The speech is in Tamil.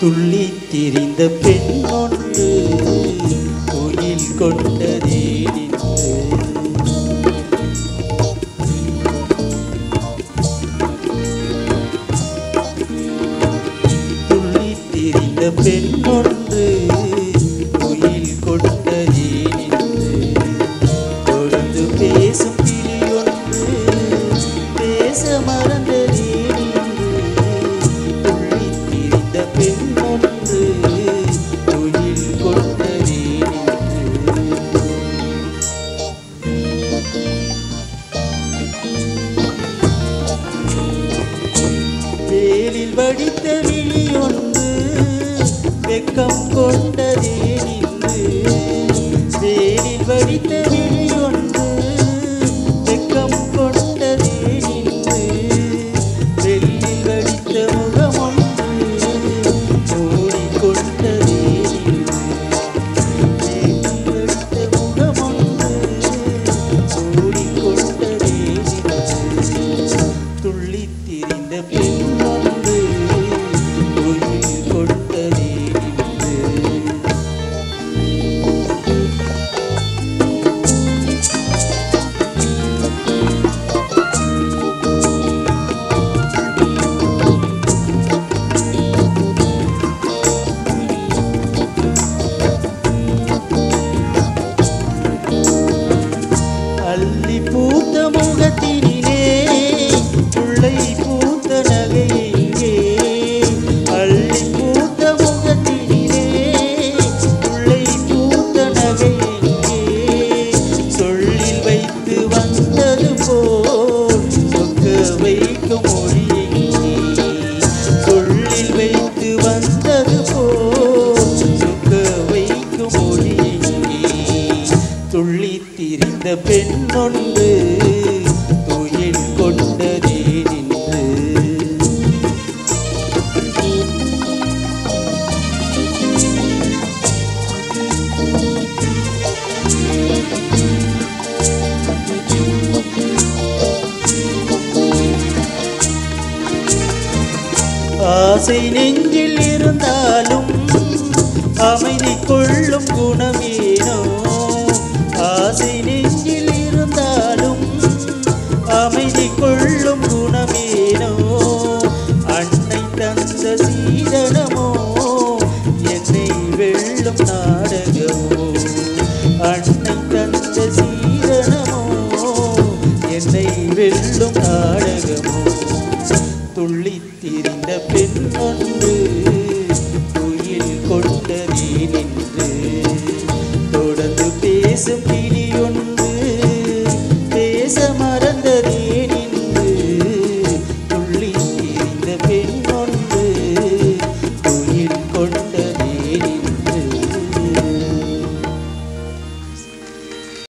துள்ளி திரிந்த பெண் ஒன்று கோயில் கொண்டதே நின்று துள்ளி திரிந்த பெண் ஒன்று கோயில் கொண்டதே நின்று தொடர்ந்து பேசும் கிளி ஒன்று பேச மறந்ததே நின்று துள்ளி திரிந்த பெண் ஒன்று கோயில் கொண்டதே நின்று வேலில் வடித்த விழி ஒன்று வெக்கம் கொண்டதே நின்று வேலில் வடித்த விழி ஒன்று வெக்கம் கொண்டதே நின்று வெள்ளில் வடித்த முகம் ஒன்று மூடிக்கொண்டதே நின்று வெள்ளில் வடித்த முகம் ஒன்று மூடிக்கொண்டதே நின்று துள்ளி திரிந்த பெண் ஒன்று உயிர் கொண்டதே நின்று அள்ளி பூத்த முகத்தினிலே முல்லை பூத்த நகை எங்கே அள்ளி பூத்த முகத்தினிலே முல்லை பூத்த நகை எங்கே சொல்லில் வைத்து வந்தது போல் சொக்க வைக்கும் மொழி எங்கே சொல்லில் வைத்து வந்தது போல் சொக்க வைக்கும் மொழி எங்கே துள்ளி திரிந்த பெண் ஒன்று துயில் கொண்டதே நின்று ஆசை நெஞ்சில் இருந்தாலும் அமைதி கொள்ளும் குணமேனோ ஆசை நெஞ்சில் இருந்தாலும் அமைதி கொள்ளும் குணமேனோ அன்னை தந்த சீதனமோ என்னை வெல்லும் நாடகமோ அன்னை தந்த சீதனமோ என்னை வெல்லும் நாடகமோ துள்ளி திரிந்த பெண் ஒன்று துயில் கொண்டதே நின்று தொடர்ந்து பேசும்